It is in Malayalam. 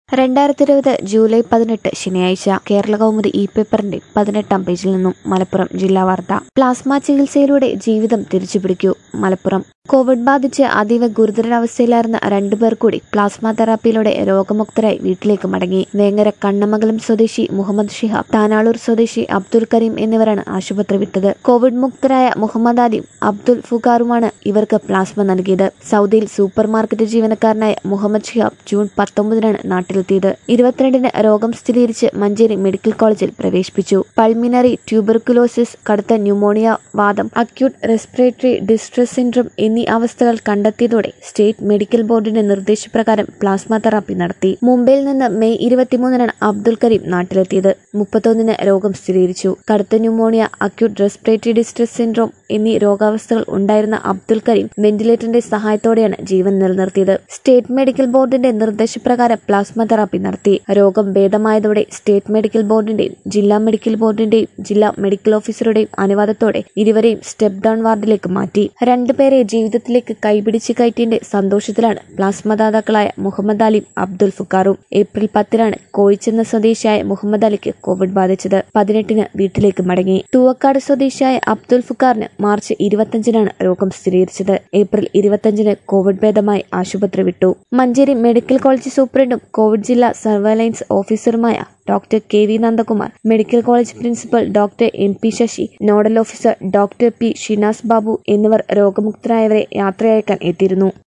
രണ്ടായിരത്തി ഇരുപത് ജൂലൈ പതിനെട്ട് ശനിയാഴ്ച കേരള കൗമുദി ഇ പേപ്പറിന്റെ പതിനെട്ടാം പേജിൽ നിന്നും മലപ്പുറം ജില്ലാ വാർത്ത പ്ലാസ്മ ചികിത്സയിലൂടെ ജീവിതം തിരിച്ചുപിടിക്കൂ മലപ്പുറം കോവിഡ് ബാധിച്ച് അതീവ ഗുരുതരാവസ്ഥയിലായിരുന്ന രണ്ടുപേർ കൂടി പ്ലാസ്മ തെറാപ്പിയിലൂടെ രോഗമുക്തരായി വീട്ടിലേക്ക് മടങ്ങി വേങ്ങര കണ്ണമംഗലം സ്വദേശി മുഹമ്മദ് ഷിഹാബ് താനാളൂർ സ്വദേശി അബ്ദുൽ കരീം എന്നിവരാണ് ആശുപത്രി വിട്ടത് കോവിഡ് മുക്തരായ മുഹമ്മദ് അലിയും അബ്ദുൽ ഫുഗാറുമാണ് ഇവർക്ക് പ്ലാസ്മ നൽകിയത് സൗദിയിൽ സൂപ്പർ മാർക്കറ്റ് ജീവനക്കാരനായ മുഹമ്മദ് ഷിഹാബ് ജൂൺ പത്തൊമ്പതിനാണ് നാട്ടിലെത്തിയത് ഇരുപത്തിരണ്ടിന് രോഗം സ്ഥിരീകരിച്ച് മഞ്ചേരി മെഡിക്കൽ കോളേജിൽ പ്രവേശിപ്പിച്ചു പൾമിനറി ട്യൂബർക്കുലോസിസ് കടുത്ത ന്യൂമോണിയ വാദം അക്യൂട്ട് റെസ്പിറേറ്ററി ഡിസ്ട്രസ് സിൻഡ്രം എന്നീ അവസ്ഥകൾ കണ്ടെത്തിയതോടെ സ്റ്റേറ്റ് മെഡിക്കൽ ബോർഡിന്റെ നിർദ്ദേശപ്രകാരം പ്ലാസ്മ തെറാപ്പി നടത്തി മുംബൈയിൽ നിന്ന് മെയ് ഇരുപത്തിമൂന്നിനാണ് അബ്ദുൽ കരീം നാട്ടിലെത്തിയത് മുപ്പത്തൊന്നിന് രോഗം സ്ഥിരീകരിച്ചു കടുത്ത pneumonia acute respiratory distress syndrome എന്നീ രോഗാവസ്ഥകൾ ഉണ്ടായിരുന്ന അബ്ദുൽ കരീം വെന്റിലേറ്ററിന്റെ സഹായത്തോടെയാണ് ജീവൻ നിലനിർത്തിയത് സ്റ്റേറ്റ് മെഡിക്കൽ ബോർഡിന്റെ നിർദ്ദേശപ്രകാരം പ്ലാസ്മ തെറാപ്പി നടത്തി രോഗം ഭേദമായതോടെ സ്റ്റേറ്റ് മെഡിക്കൽ ബോർഡിന്റെയും ജില്ലാ മെഡിക്കൽ ബോർഡിന്റെയും ജില്ലാ മെഡിക്കൽ ഓഫീസറുടെയും അനുവാദത്തോടെ ഇരുവരെയും സ്റ്റെപ്പ് ഡൗൺ വാർഡിലേക്ക് മാറ്റി രണ്ടുപേരെ ജീവിതത്തിലേക്ക് കൈപിടിച്ച് കയറ്റിയതിന്റെ സന്തോഷത്തിലാണ് പ്ലാസ്മ ദാതാക്കളായ മുഹമ്മദ് അലിയും അബ്ദുൽ ഫുക്കാറും ഏപ്രിൽ പത്തിനാണ് കോഴിച്ചെന്ന സ്വദേശിയായ മുഹമ്മദ് അലിക്ക് കോവിഡ് ബാധിച്ചത് പതിനെട്ടിന് വീട്ടിലേക്ക് മടങ്ങി തൂവക്കാട് സ്വദേശിയായ അബ്ദുൽ ഫുക്കാറിന് മാർച്ച് ഇരുപത്തിയഞ്ചിനാണ് രോഗം സ്ഥിരീകരിച്ചത് ഏപ്രിൽ ഇരുപത്തിയഞ്ചിന് കോവിഡ് ഭേദമായി ആശുപത്രി വിട്ടു മഞ്ചേരി മെഡിക്കൽ കോളേജ് സൂപ്രണ്ടും കോവിഡ് ജില്ലാ സർവൈലൻസ് ഓഫീസറുമായ doctor K V Nandakumar medical college principal doctor M P Sasi nodal officer doctor P Shinas Babu എന്നിവർ രോഗമുക്തരായവരെ യാത്രയയക്കാൻ എത്തിയിരുന്നു